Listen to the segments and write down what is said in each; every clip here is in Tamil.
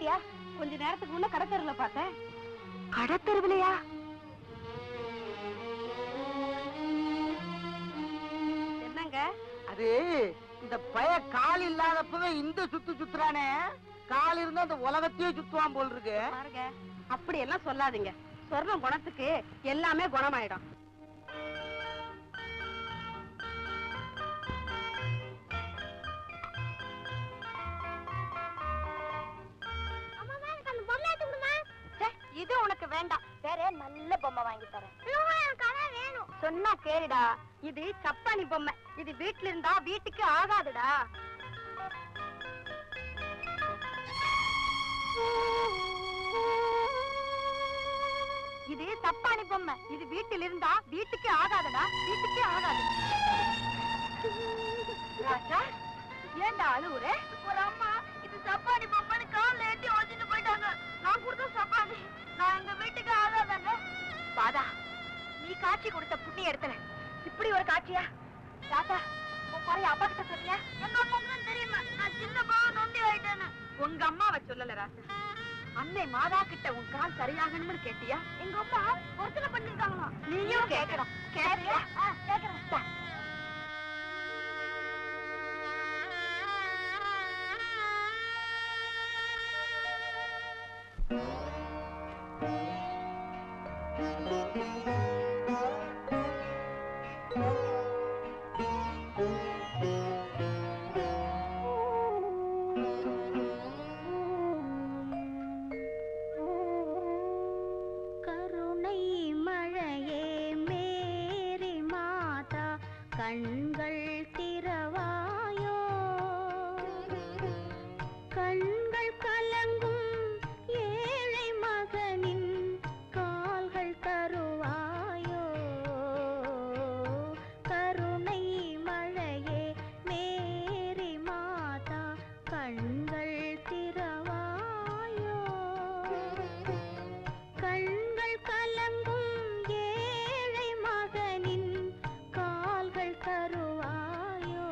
பாத்தியா கொஞ்ச நேரத்துக்கு முன்ன கடத்தருல பார்த்தேன் கடத்தெருவிலையா என்னங்க அது இந்த பய கால் இல்லாதப்பவே இந்த சுத்து சுத்துறானே கால் இருந்தா அந்த உலகத்தையே சுத்துவான் போல் இருக்கு பாருங்க அப்படி எல்லாம் சொல்லாதீங்க சொர்ணம் குணத்துக்கு எல்லாமே குணமாயிடும் ச்சே, இது உனக்கு வேண்டாம் வேற நல்ல பொம்மை வாங்கி தரேன் வேணும் சொன்னா கேளுடா இது சப்பானி பொம்மை இது வீட்டுல இருந்தா வீட்டுக்கு ஆகாதுடா இது சப்பானி பொம்மை இது வீட்டில் இருந்தா வீட்டுக்கு ஆகாதடா வீட்டுக்கு ஆகாது ராஜா ஏன்டா அழுவுற ஒரு அம்மா இது சப்பானி பொம்மைன்னு கால்ல ஏத்தி ஒழிச்சிட்டு போயிட்டாங்க நான் கொடுத்த சப்பானி நான் எங்க வீட்டுக்கு ஆகாதாங்க பாதா நீ காட்சி கொடுத்த புண்ணிய இடத்துல இப்படி ஒரு காட்சியா ராஜா உன் குறைய அப்பா கிட்ட சொல்லியா எங்க அம்மாவுக்கு தெரியுமா நான் சின்ன பாவம் நொண்டி ஆயிட்டேன்னு உங்க அம்மாவை சொல்லல ராஜா அன்னை மாதா கிட்ட உன் கால் சரியாகணும்னு கேட்டியா எங்க அம்மா ஒருத்தனை பண்ணிருக்காங்களா நீயும் கேட்கணும் கேட்கறியா கேட்கறேன் கருணை மழையே மேரி மாதா கண்கள் திறவாயோ கண்கள் கலங்கும் ஏழை மகனின் கால்கள் தருவாயோ கருணை மழையே மேரி மாதா கண்கள் திறவாயோ கண்கள் கலங்கும் ஏழை மகனின் கால்கள் தருவாயோ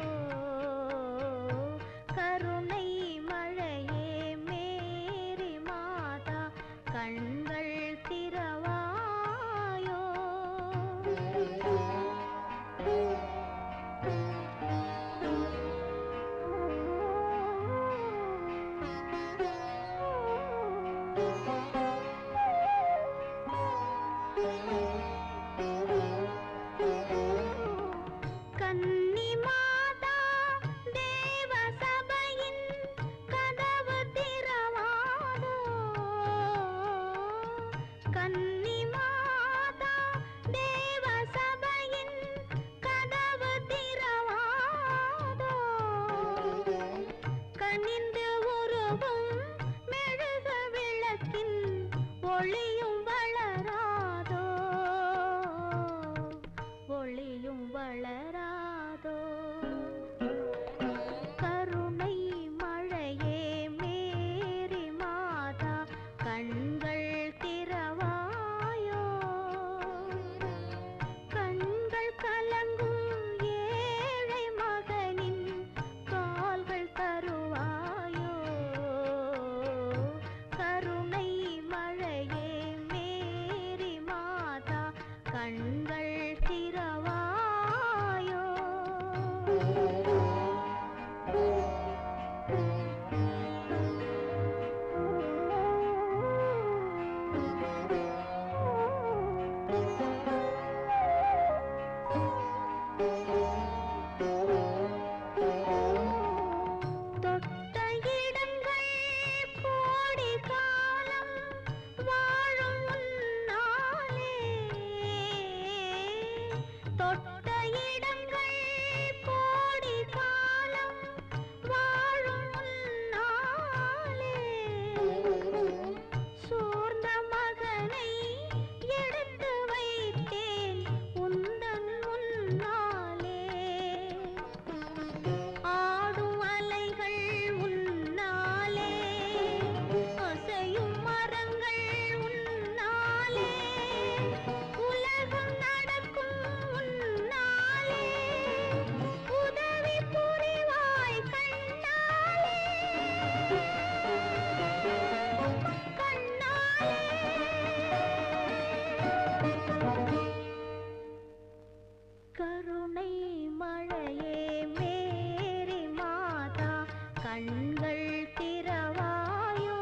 கண்கள் திறவாயோ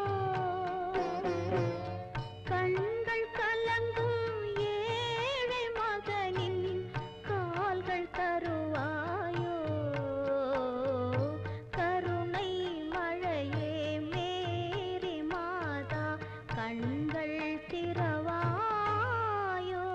கண்கள் கலங்கும் ஏழை மகனின் கால்கள் தருவாயோ கருணை மழையே மேரி மாதா கண்கள் திறவாயோ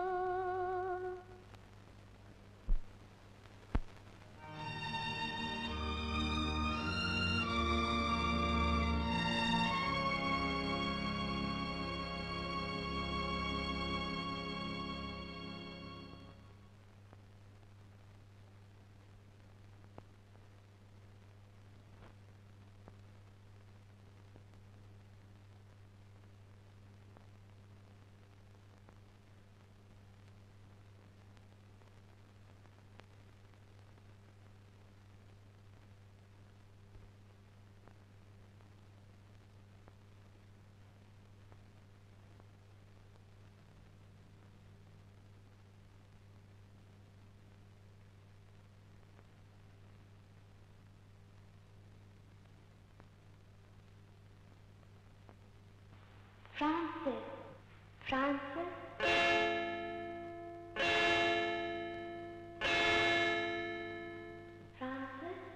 பிரான்சிஸ் பிரான்சிஸ் பிரான்சிஸ்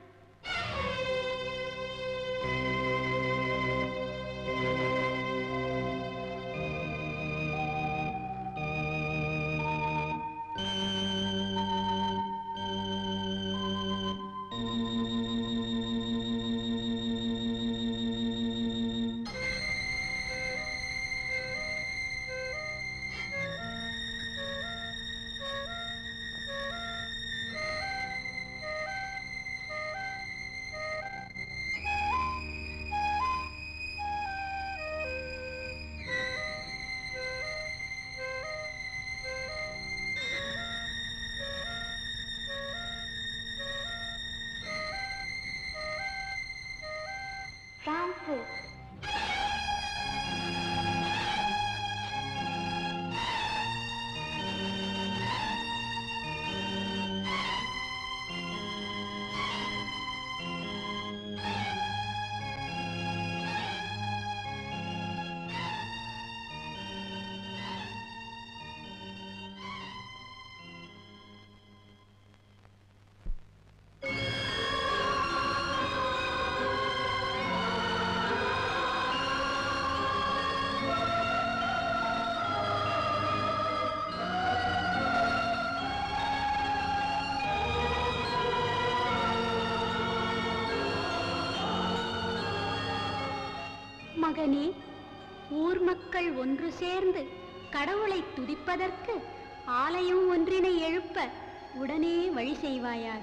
பிரான்சிஸ் மகனே ஊர் மக்கள் ஒன்று சேர்ந்து கடவுளை துதிப்பதற்கு ஆலயம் ஒன்றினை எழுப்ப உடனே வழி செய்வாயாக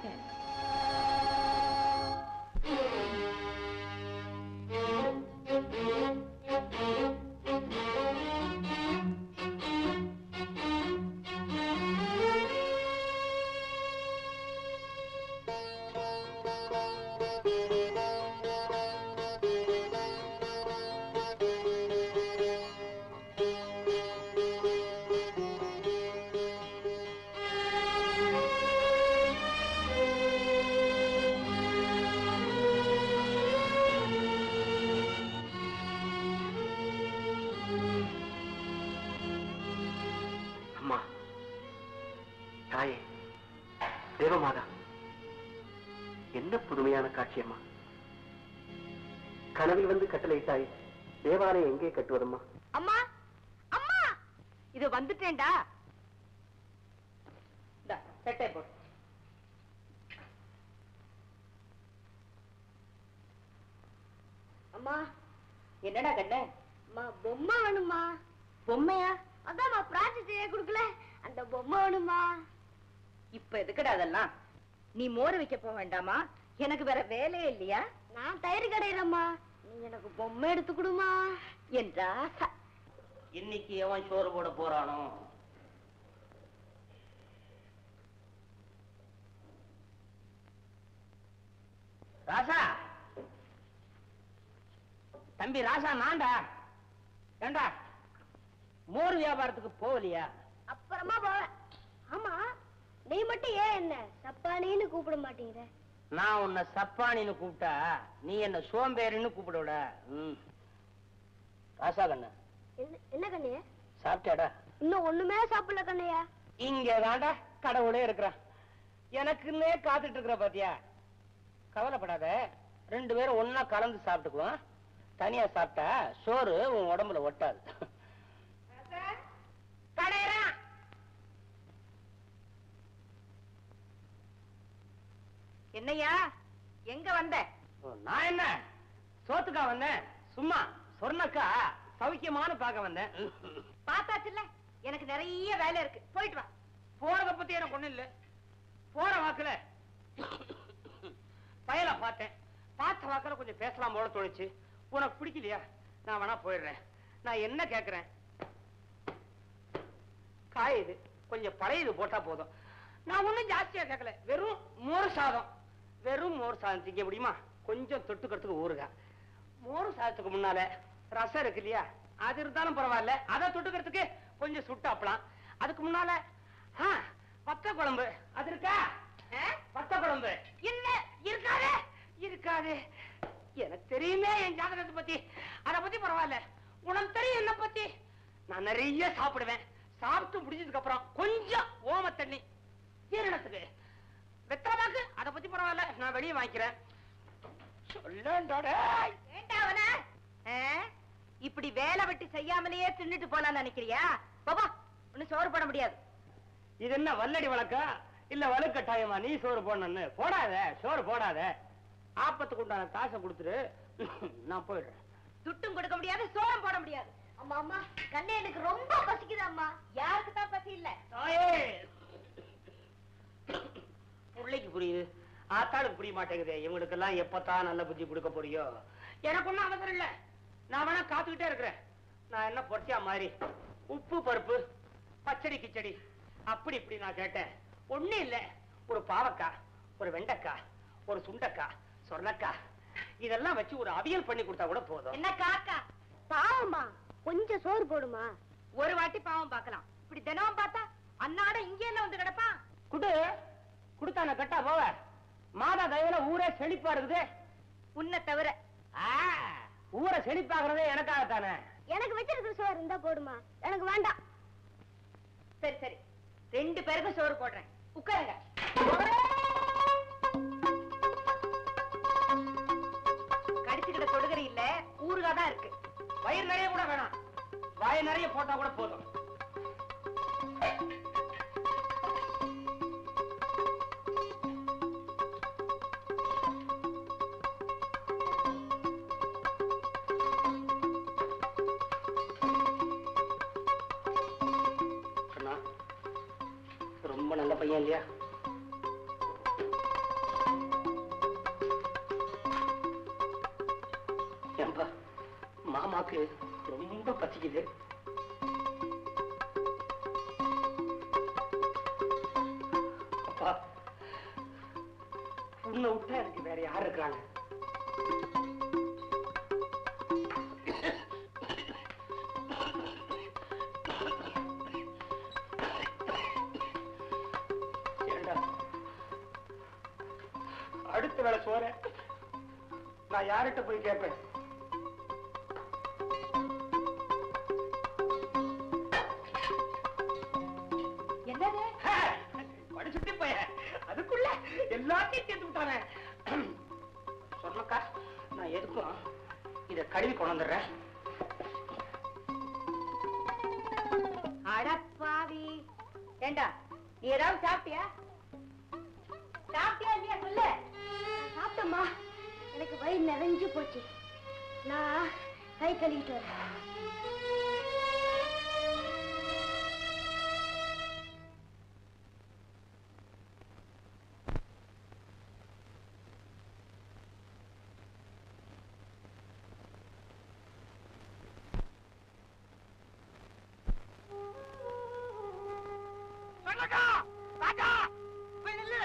அம்மா தாயே தேவமாதா என்ன புதுமையான காட்சி அம்மா கனவில் வந்து கட்டளையிட்டாய் தேவாலயம் எங்கே கட்டுவதம்மா அம்மா அம்மா இது வந்துட்டேன்டா இந்தா, சட்டை போடு அம்மா என்னடா கண்ண அம்மா பொம்மை வேணுமா பொம்மையா அதாம்மா பிரான்சிஸ் ஏன் கொடுக்கல அந்த பொம்மை வேணுமா இப்ப எதுக்குடா அதெல்லாம் நீ மோர் வைக்க போக வேண்டாமா எனக்கு வேற வேலையே இல்லையா நான் தயிர் கடையிறம்மா நீ எனக்கு பொம்மை எடுத்து கொடுமா என்றா இன்னைக்கு எவன் சோறு போட போறானோ ராசா தம்பி ராசா நான்டா ஏண்டா மோர் வியாபாரத்துக்கு போகலையா அப்புறமா போவேன் ஆமா நீ மட்டும் ஏன் என்ன சப்பானின்னு கூப்பிட மாட்டேங்கிற நான் உன்னை சப்பானின்னு கூப்பிட்டா நீ என்ன சோம்பேறின்னு கூப்பிடுவிட ம். ராசா கண்ணு என்ன கண்ணையா சாப்பிட்டாடா இன்னும் ஒண்ணுமே சாப்பிடல கண்ணையா இங்க தாண்டா கடவுளே இருக்கிறான் எனக்குன்னே காத்துட்டு இருக்கிற பாத்தியா கவலைப்படாத ரெண்டு பேரும் ஒண்ணா கலந்து சாப்பிட்டுக்குவோம் தனியா சாப்பிட்டா சோறு உன் உடம்புல ஒட்டாது என்னையா எங்க வந்த நான் என்ன சோத்துக்கா வந்தேன் சும்மா சொன்னக்கா சௌக்கியமானு பார்க்க வந்தேன் பார்த்தாச்சுல்ல எனக்கு நிறைய வேலை இருக்கு போயிட்டு வா போறத பத்தி எனக்கு ஒண்ணும் இல்ல போற வாக்குல பயல பார்த்தேன் பார்த்த வாக்குல கொஞ்சம் பேசலாம் போல தோணுச்சு உனக்கு பிடிக்கலையா நான் வேணா போயிடுறேன் நான் என்ன கேக்குறேன் காயுது கொஞ்சம் பழையது போட்டா போதும் நான் ஒண்ணும் ஜாஸ்தியா கேட்கல வெறும் மோர் சாதம் வெறும் மோர் சாதம் திங்க முடியுமா கொஞ்சம் தொட்டுக்கிறதுக்கு ஊறுகாய் மோர் சாதத்துக்கு முன்னால ரசம் இருக்கு இல்லையா அது இருந்தாலும் பரவாயில்ல அதை தொட்டுக்கிறதுக்கு கொஞ்சம் சுட்டாப்பலாம் அதுக்கு முன்னால ஆ, வத்த குழம்பு அது இருக்கா ஆ, வத்த குழம்பு இல்ல இருக்காது இருக்காது எனக்கு தெரியுமே என் ஜாதகத்தை பத்தி அத பத்தி பரவாயில்ல உனக்கு தெரியும் என்ன பத்தி நான் நிறைய சாப்பிடுவேன் சாப்பிட்டு முடிஞ்சதுக்கு அப்புறம் கொஞ்சம் ஓம தண்ணி ஜீரணத்துக்கு வெத்தலைபாக்கு அத பத்தி பரவாயில்ல நான் வெளியே வாங்கிக்கிறேன் சொல்லேன்டா வேண்டாவன இப்படி வேலை வெட்டி செய்யாமலேயே தின்னுட்டு போலாம்னு நினைக்கிறியா பாபா ஒண்ணு சோறு போட முடியாது இது என்ன வல்லடி வழக்கா இல்ல வலுக்கட்டாயமா நீ சோறு போடணும்னு போடாத சோறு போடாத ஆப்பத்துக்கு உண்டான காசை கொடுத்துரு நான் போயிடுறேன் துட்டும் கொடுக்க முடியாது சோறும் போட முடியாது அம்மா அம்மா கண்ணே எனக்கு ரொம்ப பசிக்குது அம்மா யாருக்கு தான் பசி இல்ல தாயே பிள்ளைக்கு புரியுது ஆத்தாளுக்கு புரிய மாட்டேங்குது இவங்களுக்கெல்லாம் எப்பத்தான் நல்ல புத்தி கொடுக்க போறியோ எனக்கு ஒண்ணும் அவசரம் இல்ல நான் வேணா காத்துக்கிட்டே இருக்கிறேன் நான் என்ன பொறிச்சா மாதிரி உப்பு பருப்பு பச்சடி கிச்சடி அப்படி இப்படி நான் கேட்டேன் ஒண்ணும் இல்ல ஒரு பாவக்காய் ஒரு வெண்டைக்காய் ஒரு சுண்டக்காய் சொர்ணக்காய் இதெல்லாம் வச்சு ஒரு அவியல் பண்ணி கொடுத்தா கூட போதும் என்ன காக்கா பாவமா கொஞ்சம் சோறு போடுமா ஒரு வாட்டி பாவம் பார்க்கலாம் இப்படி தினமும் பார்த்தா அன்னாட இங்க என்ன வந்து கிடப்பான் குடு குடுத்தா நான் கட்டா போவ மாதா தயவுல ஊரே செழிப்பா இருக்குது உன்னை தவிர ஆ, ஊரை செழிப்பாக்குறதே எனக்காகத்தானே எனக்கு வச்சிருக்கிற சோறு இருந்தா போடுமா எனக்கு வேண்டாம் சரி சரி ரெண்டு பேருக்கும் சோறு போடுறேன் உட்காருங்க கடிச்சுக்கிட்ட தொடுகறி இல்ல ஊறுகாய் தான் இருக்கு வயிறு நிறைய கூட வேணாம் வாய் நிறைய போட்டா கூட போதும் அண்ணா, ரொம்ப நல்ல பையன் இல்லையா ஏன்பா மாமாக்கு ரொம்ப பசிக்குது அப்பா உன்னை விட்டா எனக்கு வேற யார் இருக்கிறாங்க ஏண்டா, அடுத்த வேலை சோற நான் யார்கிட்ட போய் கேட்பேன் என்னது படிச்சுட்டு போய அதுக்குள்ள எல்லாத்தையும் சேர்த்து விட்டானே சொன்னக்கா நான் எதுக்கும் இத கழுவி கொண்டு வந்துடுறேன் அடப்பாவி ஏண்டா நீ ஏதாவது சாப்பிட்டியா சாப்பிட்டியா இல்லையா சொல்லு சாப்பிட்டம்மா எனக்கு வயிறு நிறைஞ்சு போச்சு நான் கை கழுவிட்டு வரேன் சொன்னக்கா ராஜா போய் நில்லு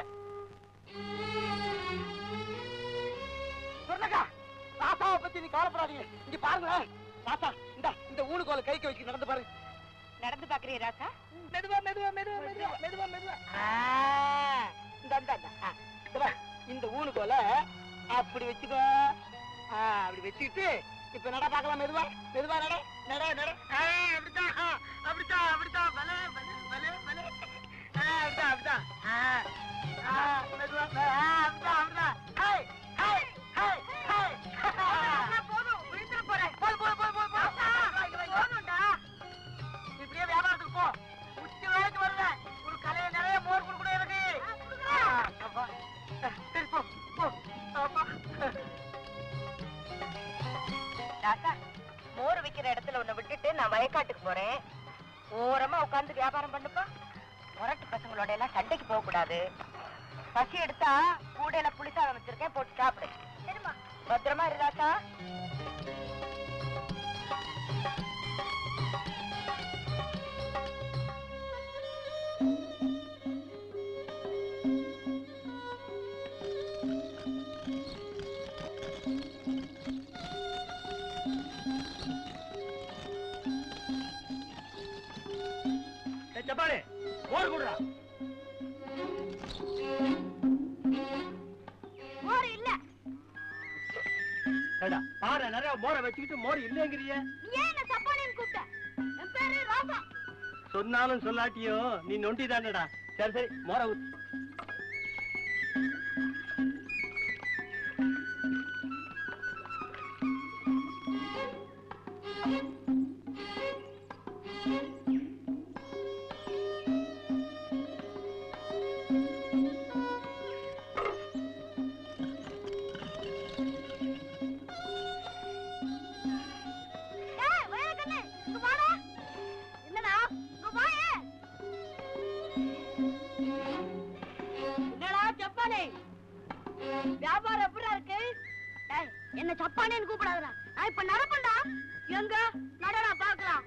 சொன்னக்கா ராசாவை பத்தி நீ கவலைப்படாதீங்க இங்க பாருங்களேன் ராசா இந்த இந்த ஊனுகோல கைக்கு வச்சு நடந்து பாருங்க நடந்து பாக்குறியா ராசா மெதுவா மெதுவா மெதுவா மெதுவா மெதுவா மெதுவா ஆ, இந்த இந்த இந்த. ஆ, இந்த பாரு. இந்த ஊனுக்கோல அப்படி வச்சுக்கோ ஆ, அப்படி வச்சுக்கிட்டு இப்ப நட பார்க்கலாம் மெதுவா மெதுவா நட நட நட ஆ, அப்படித்தான் ஆ, அப்படித்தான் அப்படித்தான் பலே பலே பலே பலே ஆ, அப்படித்தான் அப்படித்தான் ஆ, ஆ, மெதுவா ஆ, அப்படித்தான் அப்படித்தான் ஹை ஹை ஹை ஹை போதும் விழுந்துட போறேன் போய் போய் போய் போய் போய் போதும்டா இப்படியே வியாபாரத்துக்கு போ உச்சி வேலைக்கு வருவேன் ஒரு கலைய நிறைய மோர் குடுக்கூட இருக்கு ஆ, அப்பா. சரி போ போ அப்பா தாத்தா மோர் விக்கிற இடத்துல உன்னை விட்டுட்டு நான் வயக்காட்டுக்கு போறேன் ஓரமா உட்கார்ந்து வியாபாரம் பண்ணுப்பா முரட்டு பசங்களோட எல்லாம் சண்டைக்கு போக கூடாது பசி எடுத்தா கூடையில புளிசாதம் வச்சிருக்கேன் போட்டு சாப்பிடு சரிம்மா பத்திரமா இருந்தாக்கா ஜப்பானே மோர் குடுறா மோர் இல்ல ஏடா பாரு நிறைய மோரை வச்சுக்கிட்டு மோர் இல்லைங்கிறிய நீ ஏன் என்ன சப்பானின்னு கூப்பிட்ட என் பேரு ராசா சொன்னாலும் சொல்லாட்டியோ நீ நொண்டி தானடா சரி சரி மோரை ஊத்து ஏய் வயக்கண்ணே இங்க வாடா என்னடா இங்க வாயே என்னடா சப்பானே வியாபாரம் எப்படிடா இருக்கு டேய் என்ன சப்பானேன்னு கூப்பிடாதடா நான் இப்ப நடப்பேன்டா எங்க நடடா பார்க்கலாம்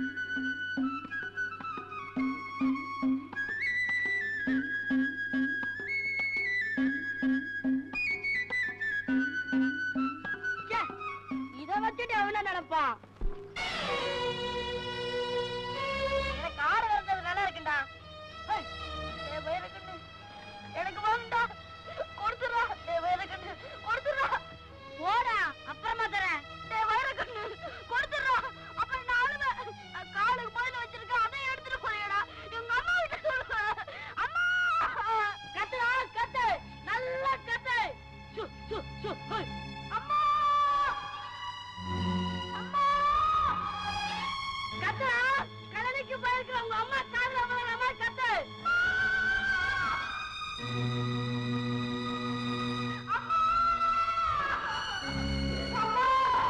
ச்சே, இத வச்சுட்டு அவன நினைப்பான் எனக்கு ஆடு வந்தது நல்லா இருக்குண்டா ஏய், ஏய், வயிறுக்கண்ணு, எனக்கு வாங்கடா கொடுத்துடா டேய் வயிறுக்கண்ணு, கொடுத்துடா போடா அப்புறமா தரேன் டேய் வயிறுக்கண்ணு, கொடுத்துடா அப்புறம் நான் அழுவேன் நான் காலுக்கு முதல்ல வச்சிருக்கேன் அதை எடுத்துட்டு போறியடா எங்க அம்மா கிட்ட சொல்லுவேன் அம்மா கத்துடா கத்து நல்லா கத்து சு சு சு ஹோய். அம்மா அம்மா கத்துடா கடலைக்கு போயிருக்கிற உங்க அம்மா காதுல விழுற மாதிரி கத்து அம்மா! அம்மா!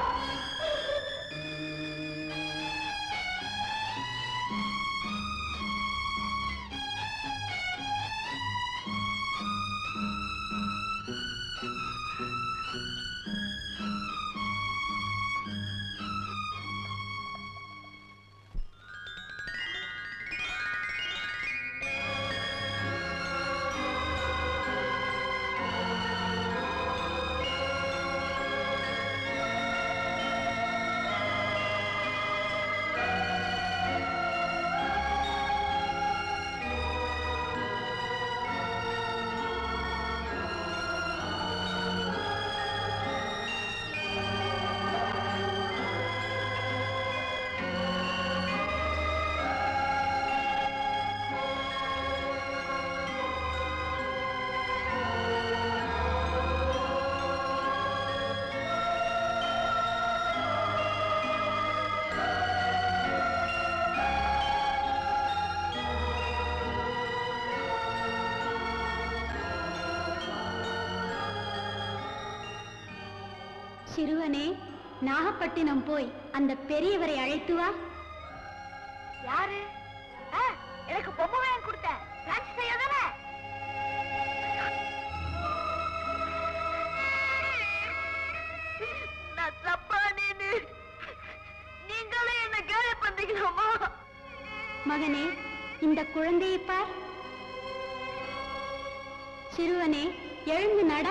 சிறுவனே நாகப்பட்டினம் போய் அந்த பெரியவரை அழைத்து வா யாரு ஆ, எனக்கு பொம்மை வாங்கி கொடுத்த பிரான்ஸ் செய்யதானே நான் தப்பானேன்னு நீங்களே என்ன கேலி பண்றீங்களாமா மகனே இந்த குழந்தையை பார் சிறுவனே எழுந்து நட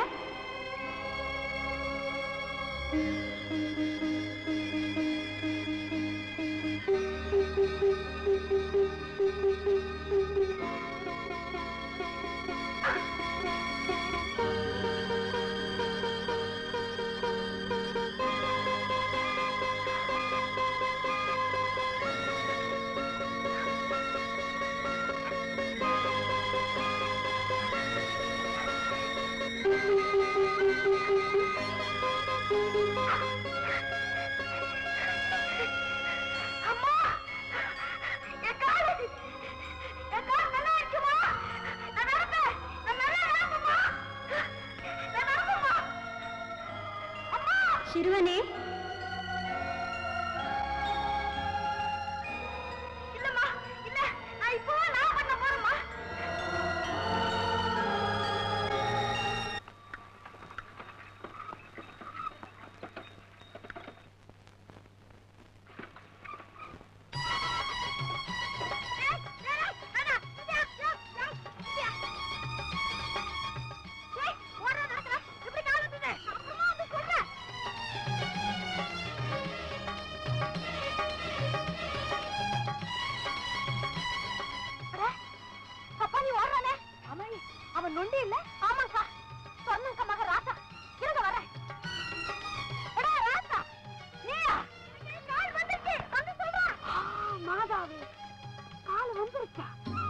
சிறுவனே இல்லம்மா இல்ல நான் இப்போ நான் பண்ண போறேம்மா அப்பா நீ ஓடுறானே ஆமா அவன் நொண்டி இல்ல ஆமாக்கா சொன்னங்க மக ராசா இருங்க வரேன் எடா ராசா நீயா கால் வந்துச்சு வந்து சொல்றா மாதாவே கால் வந்துருச்சா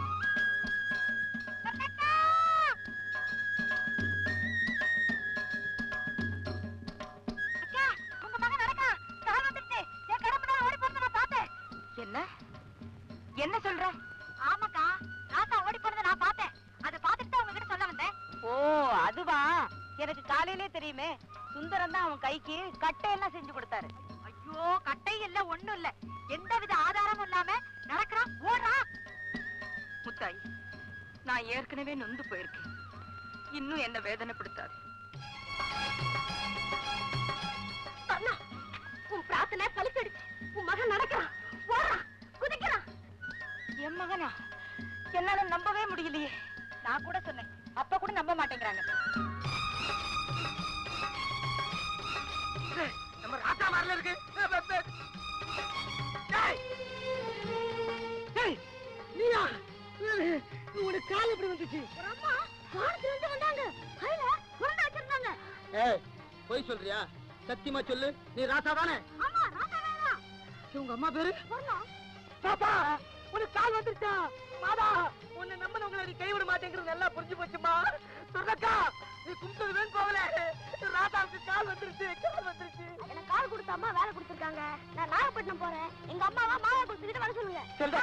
அக்கா உங்க மகன் நடக்கா கால் வந்துருச்சு என் கடம்பு ஓடி போறத நான் பார்த்தேன் என்ன என்ன சொல்ற ஆமாக்கா ராசா ஓடி போனதை நான் பார்த்தேன் அதை பார்த்துட்டு தான் உங்ககிட்ட சொல்ல வந்தேன் ஓ அதுவா எனக்கு காலையிலே தெரியுமே சுந்தரம் தான் அவன் கைக்கு கட்டையெல்லாம் செஞ்சு கொடுத்தாரு ஐயோ கட்டை இல்ல ஒண்ணும் இல்ல எந்தவித ஆதாரமும் இல்லாம நடக்கிறான் ஓடுறான் முத்தாய் நான் ஏற்கனவே நொந்து போயிருக்கேன் இன்னும் என்ன வேதனைப்படுத்தாது அண்ணா உன் பிரார்த்தனை பலிச்சிடுச்சு உன் மகன் நடக்கிறான் ஓடுறான் குதிக்கிறான் என் மகனா என்னால நம்பவே முடியலையே நான் கூட சொன்னேன் அப்ப கூட நம்ப மாட்டேங்கிறாங்க நம்ம ராஜா மாதிரில இருக்கு டேய்! டேய், நீயா உனக்கு கால் எப்படி வந்துச்சு ஒரு அம்மா வானத்துல இருந்து வந்தாங்க கையில குழந்தை வச்சிருந்தாங்க ஏய் போய் சொல்றியா சத்தியமா சொல்லு நீ ராசா தானே ஆமா ராஜா வேணாம் உங்க அம்மா பேரு வரலாம் பாப்பா உனக்கு கால் வந்துருச்சா மாதா உன்னை நம்பினவங்களை நீ கைவிட மாட்டேங்கிறது நல்லா புரிஞ்சு போச்சுமா சொன்னக்கா நீ கும்பிட்டது வேணும் போகல ராதாவுக்கு கால் வந்துருச்சு கால் வந்துருச்சு எனக்கு கால் கொடுத்த அம்மா வேலை கொடுத்துருக்காங்க நான் நாகப்பட்டினம் போறேன் எங்க அம்மாவா மாலை கொடுத்துக்கிட்டு வர சொல்லுங்க சொல்றா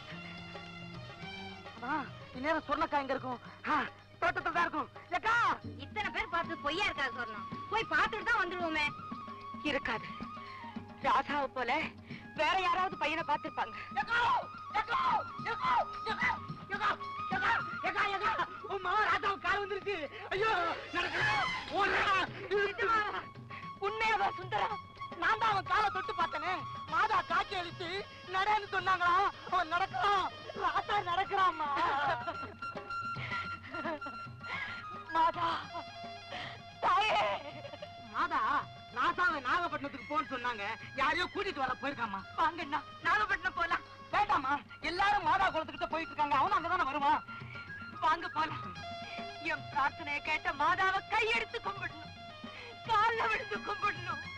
அம்மா இந்நேரம் சொன்னக்கா எங்க இருக்கும் ஆ, தோட்டத்துல தான் இருக்கும் ஏக்கா இத்தனை பேர் பார்த்து பொய்யா இருக்காது சொன்னோம் போய் பார்த்துட்டு தான் வந்துடுவோமே இருக்காது ராசாவை போல வேற யாராவது பையனை பார்த்திருப்பாங்க ஏக்கா ஏக்கா ஏக்கா ஏக்கா ஏக்கா ஏக்கா ஏக்கா ஏக்கா உன் மாமா ராதாவுக்கு கால் வந்துருச்சு ஐயோ நடக்கிறா ஓடுறா உண்மையாவா சுந்தரம் நான் தான் அவன் காலை தொட்டு பார்த்தனே மாதா காட்சி அளித்து நடன்னு சொன்னாங்களா அவன் நடக்கிறான் ராத்தா நடக்கிறாம்மா மாதா தாயே மாதா நாசாவை நாகப்பட்டினத்துக்கு போன்னு சொன்னாங்க யாரையோ கூட்டிட்டு வர போயிருக்காமா வாங்கண்ணா நாகப்பட்டினம் போலாம் வேண்டாமா எல்லாரும் மாதா குளத்துக்கிட்ட போயிட்டு இருக்காங்க அவனும் அங்கதானே வருவான் வாங்க போலாம் என் பிரார்த்தனையை கேட்ட மாதாவை கையெடுத்து கும்பிடணும் கால்ல விழுந்து கும்பிடணும்